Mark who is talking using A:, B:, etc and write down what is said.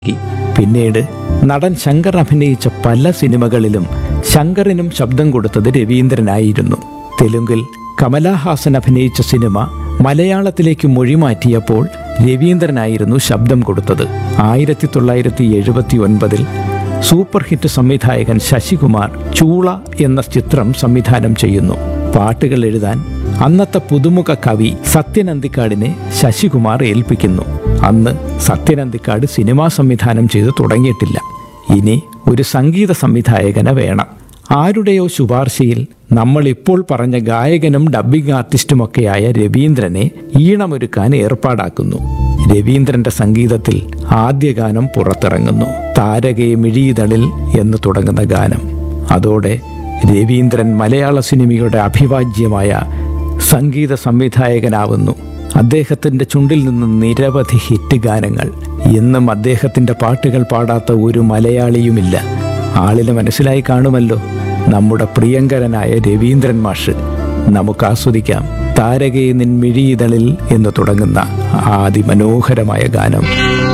A: പിന്നീട് നടൻ ശങ്കർ അഭിനയിച്ച പല സിനിമകളിലും ശങ്കറിനും ശബ്ദം കൊടുത്തത് രവീന്ദ്രനായിരുന്നു തെലുങ്കിൽ കമലാഹാസൻ അഭിനയിച്ച സിനിമ മലയാളത്തിലേക്ക് മൊഴിമാറ്റിയപ്പോൾ രവീന്ദ്രനായിരുന്നു ശബ്ദം കൊടുത്തത് ആയിരത്തി തൊള്ളായിരത്തി എഴുപത്തി ഒൻപതിൽ സൂപ്പർ ഹിറ്റ് സംവിധായകൻ ശശികുമാർ ചൂള എന്ന ചിത്രം സംവിധാനം ചെയ്യുന്നു പാട്ടുകൾ എഴുതാൻ അന്നത്തെ പുതുമുഖ കവി സത്യനന്ദിക്കാടിനെ ശശികുമാർ ഏൽപ്പിക്കുന്നു അന്ന് സത്യനന്ദിക്കാട് സിനിമാ സംവിധാനം ചെയ്ത് തുടങ്ങിയിട്ടില്ല ഇനി ഒരു സംഗീത സംവിധായകനെ വേണം ആരുടെയോ ശുപാർശയിൽ നമ്മൾ ഇപ്പോൾ പറഞ്ഞ ഗായകനും ഡബ്ബിംഗ് ആർട്ടിസ്റ്റുമൊക്കെയായ രവീന്ദ്രനെ ഈണമൊരുക്കാൻ ഏർപ്പാടാക്കുന്നു രവീന്ദ്രന്റെ സംഗീതത്തിൽ ആദ്യ ഗാനം പുറത്തിറങ്ങുന്നു താരകെ മിഴിയിതളിൽ എന്ന് തുടങ്ങുന്ന ഗാനം അതോടെ രവീന്ദ്രൻ മലയാള സിനിമയുടെ അഭിവാജ്യമായ സംഗീത സംവിധായകനാവുന്നു അദ്ദേഹത്തിന്റെ ചുണ്ടിൽ നിന്ന് നിരവധി ഹിറ്റ് ഗാനങ്ങൾ ഇന്നും അദ്ദേഹത്തിന്റെ പാട്ടുകൾ പാടാത്ത ഒരു മലയാളിയുമില്ല ആളിന് മനസ്സിലായി കാണുമല്ലോ നമ്മുടെ പ്രിയങ്കരനായ രവീന്ദ്രൻ മാഷ് നമുക്ക് ആസ്വദിക്കാം താരകേ നിൻ മിഴിയിതളിൽ എന്ന് തുടങ്ങുന്ന ആദിമനോഹരമായ ഗാനം